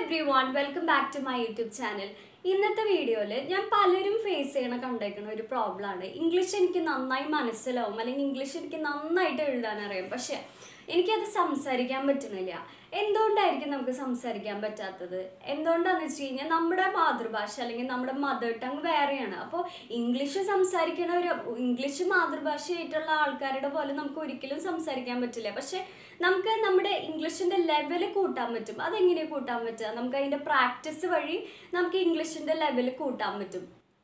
every everyone welcome back to my YouTube channel ഇന്നത്തെ വീഡിയോയിൽ ഞാൻ പലരും ഫേസ് ചെയ്യണ കണ്ടേക്കുന്ന ഒരു പ്രോബ്ലമാണ് ഇംഗ്ലീഷ് എനിക്ക് നന്നായി മനസ്സിലാവും അല്ലെങ്കിൽ ഇംഗ്ലീഷ് എനിക്ക് നന്നായിട്ട് എഴുതാൻ അറിയാം പക്ഷെ എനിക്കത് സംസാരിക്കാൻ പറ്റുന്നില്ല എന്തുകൊണ്ടായിരിക്കും നമുക്ക് സംസാരിക്കാൻ പറ്റാത്തത് എന്തുകൊണ്ടാന്ന് വെച്ച് കഴിഞ്ഞാൽ നമ്മുടെ മാതൃഭാഷ അല്ലെങ്കിൽ നമ്മുടെ മദർ ടങ് വേറെയാണ് അപ്പോൾ ഇംഗ്ലീഷ് സംസാരിക്കണ ഒരു ഇംഗ്ലീഷ് മാതൃഭാഷയായിട്ടുള്ള ആൾക്കാരുടെ പോലെ നമുക്ക് ഒരിക്കലും സംസാരിക്കാൻ പറ്റില്ല പക്ഷെ നമുക്ക് നമ്മുടെ ഇംഗ്ലീഷിൻ്റെ ലെവൽ കൂട്ടാൻ പറ്റും അതെങ്ങനെയാണ് കൂട്ടാൻ പറ്റുക നമുക്ക് അതിൻ്റെ പ്രാക്ടീസ് വഴി നമുക്ക് ഇംഗ്ലീഷിൻ്റെ ലെവൽ കൂട്ടാൻ പറ്റും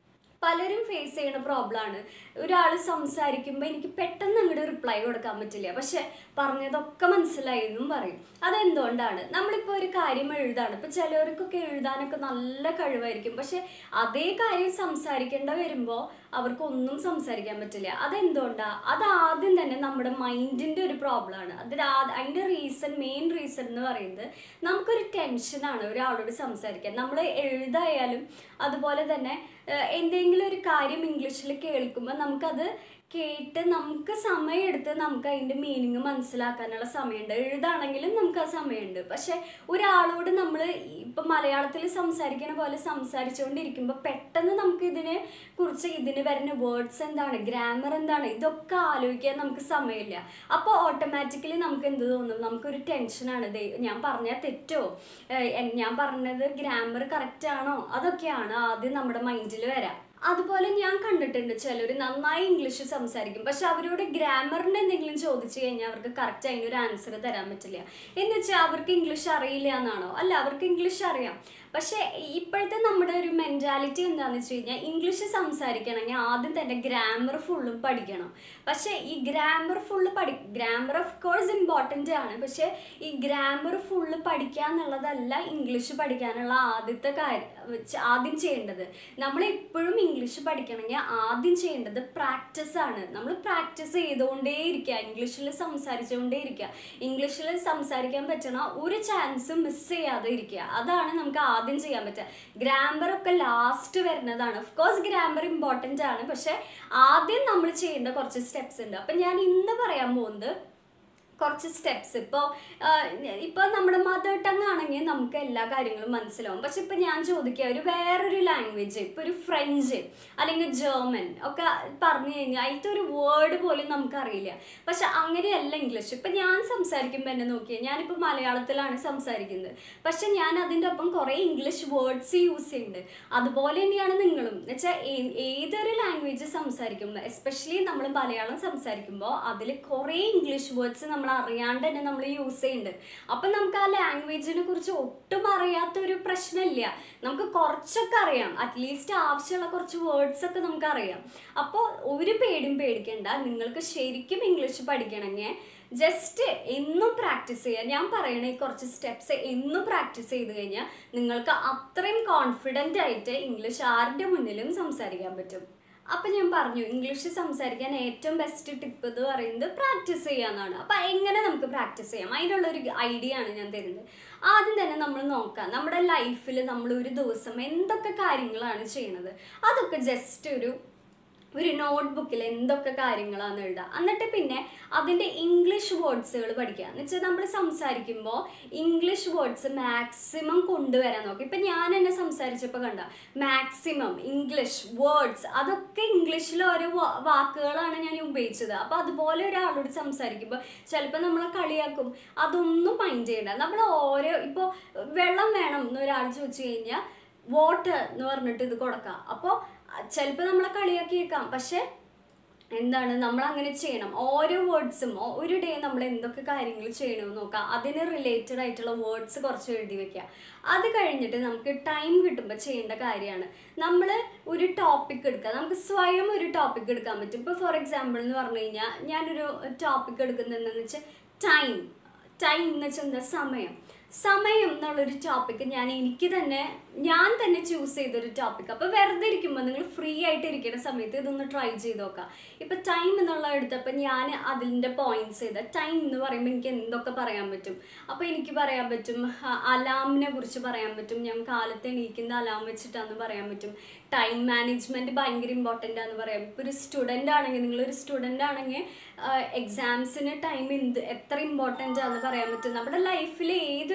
പലരും ഫേസ് ചെയ്യുന്ന പ്രോബ്ലമാണ് ഒരാൾ സംസാരിക്കുമ്പോൾ എനിക്ക് പെട്ടെന്ന് അങ്ങോട്ട് റിപ്ലൈ കൊടുക്കാൻ പറ്റില്ല പക്ഷെ പറഞ്ഞതൊക്കെ മനസ്സിലായി എന്നും പറയും അതെന്തുകൊണ്ടാണ് നമ്മളിപ്പോൾ ഒരു കാര്യം എഴുതാണ് ഇപ്പം ചിലവർക്കൊക്കെ എഴുതാനൊക്കെ നല്ല കഴിവായിരിക്കും പക്ഷെ അതേ കാര്യം സംസാരിക്കേണ്ട വരുമ്പോൾ അവർക്കൊന്നും സംസാരിക്കാൻ പറ്റില്ല അതെന്തുകൊണ്ടാണ് അത് ആദ്യം തന്നെ നമ്മുടെ മൈൻഡിൻ്റെ ഒരു പ്രോബ്ലമാണ് അതിൽ അതിൻ്റെ റീസൺ മെയിൻ റീസൺ എന്ന് പറയുന്നത് നമുക്കൊരു ടെൻഷനാണ് ഒരാളോട് സംസാരിക്കാൻ നമ്മൾ എഴുതായാലും അതുപോലെ തന്നെ ഏഹ്, എന്തെങ്കിലും ഒരു കാര്യം ഇംഗ്ലീഷിൽ കേൾക്കുമ്പോൾ നമുക്കത് കേട്ട് നമുക്ക് സമയമെടുത്ത് നമുക്ക് അതിൻ്റെ മീനിങ് മനസ്സിലാക്കാനുള്ള സമയമുണ്ട് എഴുതാണെങ്കിലും നമുക്ക് ആ സമയമുണ്ട് പക്ഷെ ഒരാളോട് നമ്മൾ ഇപ്പം മലയാളത്തിൽ സംസാരിക്കണ പോലെ സംസാരിച്ചുകൊണ്ടിരിക്കുമ്പോൾ പെട്ടെന്ന് നമുക്ക് ഇതിനെ കുറിച്ച് ഇതിന് വരുന്ന വേർഡ്സ് എന്താണ് ഗ്രാമർ എന്താണ് ഇതൊക്കെ ആലോചിക്കാൻ നമുക്ക് സമയമില്ല അപ്പോൾ ഓട്ടോമാറ്റിക്കലി നമുക്ക് എന്ത് തോന്നും നമുക്കൊരു ടെൻഷനാണ് ദേ ഞാൻ പറഞ്ഞാൽ തെറ്റോ ഏഹ് എൻ- ഞാൻ പറഞ്ഞത് ഗ്രാമർ കറക്റ്റ് ആണോ അതൊക്കെയാണ് ആദ്യം നമ്മുടെ മൈൻഡിൽ വരാം അതുപോലെ ഞാൻ കണ്ടിട്ടുണ്ട് ചിലർ നന്നായി ഇംഗ്ലീഷ് സംസാരിക്കും പക്ഷെ അവരോട് ഗ്രാമറിൻ്റെ എന്തെങ്കിലും ചോദിച്ചു കഴിഞ്ഞാൽ അവർക്ക് കറക്റ്റ് അതിനൊരു ആൻസർ തരാൻ പറ്റില്ല എന്ന് വെച്ചാൽ അവർക്ക് ഇംഗ്ലീഷ് അറിയില്ല എന്നാണോ അല്ല അവർക്ക് ഇംഗ്ലീഷ് അറിയാം പക്ഷേ ഇപ്പോഴത്തെ നമ്മുടെ ഒരു മെൻറ്റാലിറ്റി എന്താണെന്ന് വെച്ച് കഴിഞ്ഞാൽ ഇംഗ്ലീഷ് സംസാരിക്കണമെങ്കിൽ ആദ്യം തന്നെ ഗ്രാമർ ഫുള്ളും പഠിക്കണം പക്ഷേ ഈ ഗ്രാമർ ഫുള്ള് പഠി ഗ്രാമർ ഓഫ് കോഴ്സ് ഇമ്പോർട്ടൻ്റ് ആണ് പക്ഷേ ഈ ഗ്രാമർ ഫുള്ള് പഠിക്കുക എന്നുള്ളതല്ല ഇംഗ്ലീഷ് പഠിക്കാനുള്ള ആദ്യത്തെ കാര്യം വെച്ച് ആദ്യം ചെയ്യേണ്ടത് നമ്മൾ എപ്പോഴും ഇംഗ്ലീഷ് പഠിക്കണമെങ്കിൽ ആദ്യം ചെയ്യേണ്ടത് പ്രാക്ടീസ് ആണ് നമ്മൾ പ്രാക്ടീസ് ചെയ്തുകൊണ്ടേ ഇരിക്കുക ഇംഗ്ലീഷിൽ സംസാരിച്ചുകൊണ്ടേ ഇരിക്കുക ഇംഗ്ലീഷിൽ സംസാരിക്കാൻ പറ്റണ ഒരു ചാൻസും മിസ് ചെയ്യാതെ ഇരിക്കുക അതാണ് നമുക്ക് ആദ്യം ചെയ്യാൻ പറ്റുക ഗ്രാമർ ഒക്കെ ലാസ്റ്റ് വരുന്നതാണ് ഓഫ് കോഴ്സ് ഗ്രാമർ ഇമ്പോർട്ടൻ്റ് ആണ് പക്ഷെ ആദ്യം നമ്മൾ ചെയ്യേണ്ട കുറച്ച് സ്റ്റെപ്സ് ഉണ്ട് അപ്പം ഞാൻ ഇന്ന് പറയാൻ പോകുന്നത് കുറച്ച് സ്റ്റെപ്സ് ഇപ്പോൾ ഇപ്പോൾ നമ്മുടെ മദർ ടങ് ആണെങ്കിൽ നമുക്ക് എല്ലാ കാര്യങ്ങളും മനസ്സിലാവും പക്ഷെ ഇപ്പം ഞാൻ ചോദിക്കുക ഒരു വേറൊരു ലാംഗ്വേജ് ഇപ്പോൾ ഒരു ഫ്രഞ്ച് അല്ലെങ്കിൽ ജർമ്മൻ ഒക്കെ പറഞ്ഞു കഴിഞ്ഞാൽ അതിലത്തെ ഒരു വേർഡ് പോലും നമുക്കറിയില്ല പക്ഷെ അങ്ങനെയല്ല ഇംഗ്ലീഷ് ഇപ്പം ഞാൻ സംസാരിക്കുമ്പോൾ എന്നെ നോക്കിയാൽ ഞാനിപ്പോൾ മലയാളത്തിലാണ് സംസാരിക്കുന്നത് പക്ഷെ ഞാൻ അതിൻ്റെ ഒപ്പം കുറേ ഇംഗ്ലീഷ് വേർഡ്സ് യൂസ് ചെയ്യുന്നുണ്ട് അതുപോലെ തന്നെയാണ് നിങ്ങളും എന്ന് വെച്ചാൽ ഏതൊരു ലാംഗ്വേജ് സംസാരിക്കുമ്പോൾ എസ്പെഷ്യലി നമ്മൾ മലയാളം സംസാരിക്കുമ്പോൾ അതിൽ കുറേ ഇംഗ്ലീഷ് വേർഡ്സ് നമ്മൾ അറിയാണ്ട് തന്നെ നമ്മൾ യൂസ് ചെയ്യുന്നുണ്ട് അപ്പം നമുക്ക് ആ ലാംഗ്വേജിനെ കുറിച്ച് ഒട്ടും അറിയാത്തൊരു പ്രശ്നമില്ല നമുക്ക് കുറച്ചൊക്കെ അറിയാം അറ്റ്ലീസ്റ്റ് ആവശ്യമുള്ള കുറച്ച് വേർഡ്സ് ഒക്കെ നമുക്ക് അറിയാം അപ്പോൾ ഒരു പേടിയും പേടിക്കണ്ട നിങ്ങൾക്ക് ശരിക്കും ഇംഗ്ലീഷ് പഠിക്കണമെങ്കിൽ ജസ്റ്റ് എന്നും പ്രാക്ടീസ് ചെയ്യുക ഞാൻ പറയണ ഈ കുറച്ച് സ്റ്റെപ്സ് എന്നും പ്രാക്ടീസ് ചെയ്ത് കഴിഞ്ഞാൽ നിങ്ങൾക്ക് അത്രയും കോൺഫിഡൻ്റ് ആയിട്ട് ഇംഗ്ലീഷ് ആരുടെ മുന്നിലും സംസാരിക്കാൻ പറ്റും അപ്പം ഞാൻ പറഞ്ഞു ഇംഗ്ലീഷ് സംസാരിക്കാൻ ഏറ്റവും ബെസ്റ്റ് ടിപ്പ് എന്ന് പറയുന്നത് പ്രാക്ടീസ് ചെയ്യാന്നാണ് അപ്പം എങ്ങനെ നമുക്ക് പ്രാക്ടീസ് ചെയ്യാം അതിനുള്ളൊരു ഐഡിയ ആണ് ഞാൻ തരുന്നത് ആദ്യം തന്നെ നമ്മൾ നോക്കാം നമ്മുടെ ലൈഫിൽ നമ്മൾ ഒരു ദിവസം എന്തൊക്കെ കാര്യങ്ങളാണ് ചെയ്യണത് അതൊക്കെ ജസ്റ്റ് ഒരു ഒരു നോട്ട്ബുക്കിൽ എന്തൊക്കെ കാര്യങ്ങളാണ് എഴുതുക എന്നിട്ട് പിന്നെ അതിൻ്റെ ഇംഗ്ലീഷ് വേർഡ്സുകൾ പഠിക്കുക എന്ന് വെച്ചാൽ നമ്മൾ സംസാരിക്കുമ്പോൾ ഇംഗ്ലീഷ് വേർഡ്സ് മാക്സിമം കൊണ്ടുവരാൻ നോക്കി ഇപ്പം ഞാൻ എന്നെ സംസാരിച്ചപ്പോൾ കണ്ട മാക്സിമം ഇംഗ്ലീഷ് വേർഡ്സ് അതൊക്കെ ഇംഗ്ലീഷിൽ ഓരോ വാ- വാക്കുകളാണ് ഞാൻ ഉപയോഗിച്ചത് അപ്പോൾ അതുപോലെ ഒരാളോട് സംസാരിക്കുമ്പോൾ ചിലപ്പോൾ നമ്മളെ കളിയാക്കും അതൊന്നും മൈൻഡ് ചെയ്യണ്ട നമ്മൾ ഓരോ ഇപ്പോൾ വെള്ളം വേണം എന്ന് ഒരാൾ ചോദിച്ചു കഴിഞ്ഞാൽ വാട്ടർ എന്ന് പറഞ്ഞിട്ട് ഇത് കൊടുക്കാം അപ്പോൾ ചിലപ്പോൾ നമ്മളെ കളിയാക്കി കേൾക്കാം പക്ഷെ എന്താണ് നമ്മൾ അങ്ങനെ ചെയ്യണം ഓരോ വേർഡ്സും ഒരു ഡേ നമ്മൾ എന്തൊക്കെ കാര്യങ്ങൾ ചെയ്യണമെന്ന് നോക്കാം അതിന് റിലേറ്റഡ് ആയിട്ടുള്ള വേർഡ്സ് കുറച്ച് എഴുതി വെക്കുക അത് കഴിഞ്ഞിട്ട് നമുക്ക് ടൈം കിട്ടുമ്പോൾ ചെയ്യേണ്ട കാര്യമാണ് നമ്മൾ ഒരു ടോപ്പിക് എടുക്കുക നമുക്ക് സ്വയം ഒരു ടോപ്പിക് എടുക്കാൻ പറ്റും ഇപ്പോൾ ഫോർ എക്സാമ്പിൾ എന്ന് പറഞ്ഞു കഴിഞ്ഞാൽ ഞാനൊരു ടോപ്പിക് എടുക്കുന്നത് എന്താണെന്ന് വെച്ചാൽ ടൈം ടൈം എന്ന് വെച്ചാൽ എന്താ സമയം സമയം എന്നുള്ളൊരു ടോപ്പിക് ഞാൻ എനിക്ക് തന്നെ ഞാൻ തന്നെ ചൂസ് ചെയ്തൊരു ടോപ്പിക് അപ്പോൾ വെറുതെ ഇരിക്കുമ്പോൾ നിങ്ങൾ ഫ്രീ ആയിട്ട് ഇരിക്കുന്ന സമയത്ത് ഇതൊന്ന് ട്രൈ ചെയ്ത് നോക്കാം ഇപ്പം ടൈം എന്നുള്ള എടുത്തപ്പോൾ ഞാൻ അതിൻ്റെ പോയിന്റ്സ് ചെയ്ത ടൈം എന്ന് പറയുമ്പോൾ എനിക്ക് എന്തൊക്കെ പറയാൻ പറ്റും അപ്പോൾ എനിക്ക് പറയാൻ പറ്റും അലാമിനെ കുറിച്ച് പറയാൻ പറ്റും ഞാൻ കാലത്ത് എണീക്കുന്ന അലാം വെച്ചിട്ടാന്ന് പറയാൻ പറ്റും ടൈം മാനേജ്മെൻറ്റ് ഭയങ്കര ഇമ്പോർട്ടൻ്റ് ആണെന്ന് പറയാം ഇപ്പോൾ ഒരു സ്റ്റുഡൻ്റ് ആണെങ്കിൽ നിങ്ങളൊരു സ്റ്റുഡൻ്റ് ആണെങ്കിൽ എക്സാംസിന് ടൈം എന്ത് എത്ര ഇമ്പോർട്ടൻ്റ് ആണെന്ന് പറയാൻ പറ്റും നമ്മുടെ ലൈഫിൽ ഏതൊരു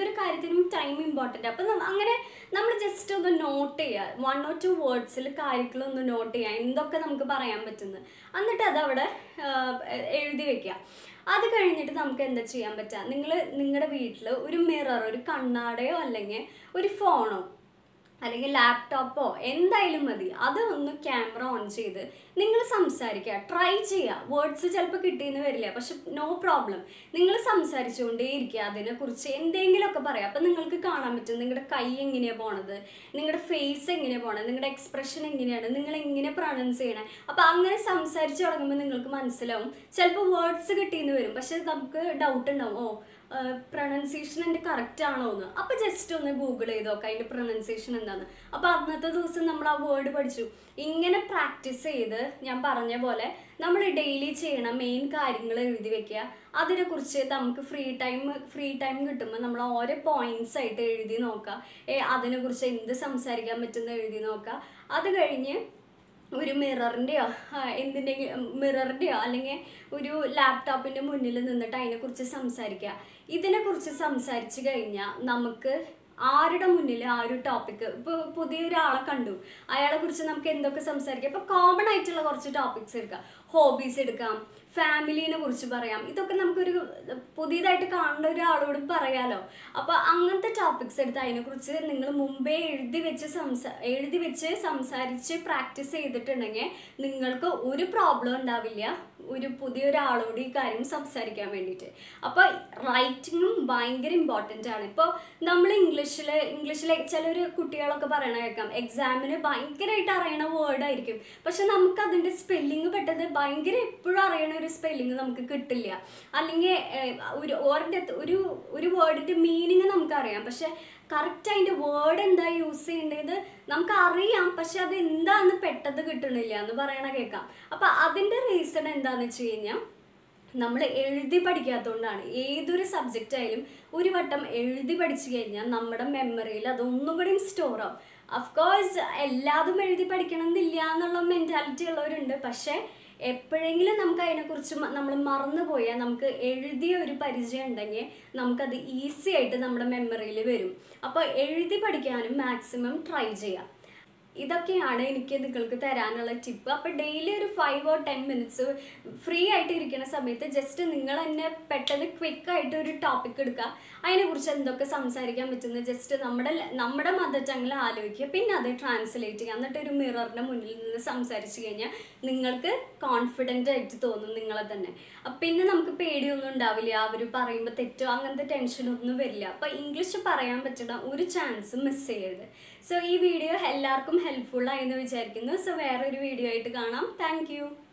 ഏതൊരു കാര്യത്തിനും ടൈം ഇമ്പോർട്ടൻ്റ് അപ്പം നം- അങ്ങനെ നമ്മൾ ജസ്റ്റ് ഒന്ന് നോട്ട് ചെയ്യുക വൺ ഓർ ടു വേർഡ്സിൽ കാര്യങ്ങളൊന്ന് നോട്ട് ചെയ്യുക എന്തൊക്കെ നമുക്ക് പറയാൻ പറ്റുന്നത് എന്നിട്ട് അതവിടെ ആഹ്, എഴുതി വെക്കുക അത് കഴിഞ്ഞിട്ട് നമുക്ക് എന്താ ചെയ്യാൻ പറ്റുക നിങ്ങൾ നിങ്ങളുടെ വീട്ടിൽ ഒരു മിറർ ഒരു കണ്ണാടയോ അല്ലെങ്കിൽ ഒരു ഫോണോ അല്ലെങ്കിൽ ലാപ്ടോപ്പോ എന്തായാലും മതി അത് ഒന്ന് ക്യാമറ ഓൺ ചെയ്ത് നിങ്ങൾ സംസാരിക്കുക ട്രൈ ചെയ്യുക വേർഡ്സ് ചിലപ്പോൾ കിട്ടിയെന്ന് വരില്ല പക്ഷെ നോ പ്രോബ്ലം നിങ്ങൾ സംസാരിച്ചുകൊണ്ടേ ഇരിക്കുക അതിനെക്കുറിച്ച് എന്തെങ്കിലുമൊക്കെ പറയാം അപ്പം നിങ്ങൾക്ക് കാണാൻ പറ്റും നിങ്ങളുടെ കൈ എങ്ങനെയാണ് പോണത് നിങ്ങളുടെ ഫേസ് എങ്ങനെയാണ് പോണത് നിങ്ങളുടെ എക്സ്പ്രഷൻ എങ്ങനെയാണ് നിങ്ങൾ എങ്ങനെ പ്രൊണൗൺസ് ചെയ്യണേ അപ്പം അങ്ങനെ സംസാരിച്ച് തുടങ്ങുമ്പോൾ നിങ്ങൾക്ക് മനസ്സിലാവും ചിലപ്പോൾ വേർഡ്സ് കിട്ടിയെന്ന് വരും പക്ഷെ നമുക്ക് ഡൗട്ട് ഉണ്ടാവും ഓ പ്രൊണൗൺസിയേഷൻ എൻ്റെ കറക്റ്റ് ആണോ എന്ന് അപ്പോൾ ജസ്റ്റ് ഒന്ന് ഗൂഗിൾ ചെയ്ത് നോക്കാം അതിൻ്റെ പ്രൊണൗൺസിയേഷൻ എന്താന്ന് അപ്പോൾ അന്നത്തെ ദിവസം നമ്മൾ ആ വേർഡ് പഠിച്ചു ഇങ്ങനെ പ്രാക്ടീസ് ചെയ്ത് ഞാൻ പറഞ്ഞ പോലെ നമ്മൾ ഡെയിലി ചെയ്യണ മെയിൻ കാര്യങ്ങൾ എഴുതി വെക്കുക അതിനെക്കുറിച്ച് നമുക്ക് ഫ്രീ ടൈം ഫ്രീ ടൈം കിട്ടുമ്പോൾ നമ്മൾ ഓരോ പോയിന്റ്സ് ആയിട്ട് എഴുതി നോക്കുക ഏ അതിനെക്കുറിച്ച് എന്ത് സംസാരിക്കാൻ പറ്റുന്ന എഴുതി നോക്കുക അത് കഴിഞ്ഞ് ഒരു മിററിൻ്റെയോ എന്തിൻ്റെങ്കിലും മിററിൻ്റെയോ അല്ലെങ്കിൽ ഒരു ലാപ്ടോപ്പിൻ്റെ മുന്നിൽ നിന്നിട്ട് അതിനെക്കുറിച്ച് സംസാരിക്കുക ഇതിനെക്കുറിച്ച് സംസാരിച്ച് കഴിഞ്ഞാൽ നമുക്ക് ആരുടെ മുന്നിൽ ആ ഒരു ടോപ്പിക്ക് ഇപ്പോൾ പുതിയൊരാളെ കണ്ടു അയാളെ കുറിച്ച് നമുക്ക് എന്തൊക്കെ സംസാരിക്കാം ഇപ്പോൾ കോമൺ ആയിട്ടുള്ള കുറച്ച് ടോപ്പിക്സ് എടുക്കാം ഹോബീസ് എടുക്കാം ഫാമിലീനെ കുറിച്ച് പറയാം ഇതൊക്കെ നമുക്കൊരു പുതിയതായിട്ട് കാണുന്ന ഒരാളോട് പറയാലോ അപ്പോൾ അങ്ങനത്തെ ടോപ്പിക്സ് എടുത്ത് അതിനെക്കുറിച്ച് നിങ്ങൾ മുമ്പേ എഴുതി വെച്ച് സംസാ എഴുതി വെച്ച് സംസാരിച്ച് പ്രാക്ടീസ് ചെയ്തിട്ടുണ്ടെങ്കിൽ നിങ്ങൾക്ക് ഒരു പ്രോബ്ലം ഉണ്ടാവില്ല ഒരു പുതിയൊരാളോട് ഈ കാര്യം സംസാരിക്കാൻ വേണ്ടിയിട്ട് അപ്പോൾ റൈറ്റിങ്ങും ഭയങ്കര ഇമ്പോർട്ടൻ്റ് ആണ് ഇപ്പോൾ നമ്മൾ ഇംഗ്ലീഷിൽ ഇംഗ്ലീഷിലെ ചിലർ കുട്ടികളൊക്കെ പറയണ കേൾക്കാം എക്സാമിന് ഭയങ്കരമായിട്ട് അറിയണ വേർഡ് ആയിരിക്കും പക്ഷെ നമുക്ക് അതിൻ്റെ സ്പെല്ലിങ് പെട്ടെന്ന് ഭയങ്കര എപ്പോഴും അറിയണ ഒരു സ്പെല്ലിങ് നമുക്ക് കിട്ടില്ല അല്ലെങ്കിൽ ഏഹ്, ഒരു ഓറിൻ്റെ ഒരു ഒരു വേർഡിൻ്റെ മീനിങ് നമുക്കറിയാം പക്ഷെ കറക്റ്റ് അതിൻ്റെ വേർഡ് എന്താ യൂസ് ചെയ്യേണ്ടത് നമുക്ക് അറിയാം പക്ഷെ അത് എന്താന്ന് പെട്ടെന്ന് കിട്ടണില്ല എന്ന് പറയണ കേൾക്കാം അപ്പം അതിൻ്റെ റീസൺ എന്താണെന്ന് വെച്ച് കഴിഞ്ഞാൽ നമ്മൾ എഴുതി പഠിക്കാത്തതുകൊണ്ടാണ് ഏതൊരു സബ്ജക്റ്റ് ആയാലും ഒരു വട്ടം എഴുതി പഠിച്ചു കഴിഞ്ഞാൽ നമ്മുടെ മെമ്മറിയിൽ അതൊന്നും കൂടി സ്റ്റോർ ആവും അഫ്കോഴ്സ് എല്ലാതും എഴുതി പഠിക്കണം എന്നില്ല എന്നുള്ള മെൻറ്റാലിറ്റി ഉള്ളവരുണ്ട് പക്ഷേ എപ്പോഴെങ്കിലും നമുക്ക് അതിനെക്കുറിച്ച് നമ്മൾ മറന്നു പോയാൽ നമുക്ക് എഴുതിയ ഒരു പരിചയം ഉണ്ടെങ്കിൽ നമുക്കത് ഈസി ആയിട്ട് നമ്മുടെ മെമ്മറിയിൽ വരും അപ്പോൾ എഴുതി പഠിക്കാനും മാക്സിമം ട്രൈ ചെയ്യാം ഇതൊക്കെയാണ് എനിക്ക് നിങ്ങൾക്ക് തരാനുള്ള ടിപ്പ് അപ്പോൾ ഡെയിലി ഒരു five or ten minutes free ആയിട്ട് ഇരിക്കുന്ന സമയത്ത് ജസ്റ്റ് നിങ്ങൾ തന്നെ പെട്ടെന്ന് ക്വിക്ക് ആയിട്ട് ഒരു ടോപ്പിക് എടുക്കുക അതിനെക്കുറിച്ച് എന്തൊക്കെ സംസാരിക്കാൻ പറ്റുന്നത് ജസ്റ്റ് നമ്മുടെ നമ്മുടെ മദർ ടങ്ങിൽ ആലോചിക്കുക പിന്നെ അത് ട്രാൻസ്ലേറ്റ് ചെയ്യുക എന്നിട്ട് ഒരു മിററിൻ്റെ മുന്നിൽ നിന്ന് സംസാരിച്ച് കഴിഞ്ഞാൽ നിങ്ങൾക്ക് കോൺഫിഡൻ്റ് ആയിട്ട് തോന്നും നിങ്ങളെ തന്നെ അപ്പം പിന്നെ നമുക്ക് പേടിയൊന്നും ഉണ്ടാവില്ല അവർ പറയുമ്പോൾ തെറ്റോ അങ്ങനത്തെ ടെൻഷനൊന്നും വരില്ല അപ്പോൾ ഇംഗ്ലീഷ് പറയാൻ പറ്റുന്ന ഒരു ചാൻസും മിസ് ചെയ്യരുത് സോ ഈ വീഡിയോ എല്ലാവർക്കും ഹെൽപ്ഫുൾ ആയെന്ന് വിചാരിക്കുന്നു സോ വേറൊരു വീഡിയോ ആയിട്ട് കാണാം താങ്ക്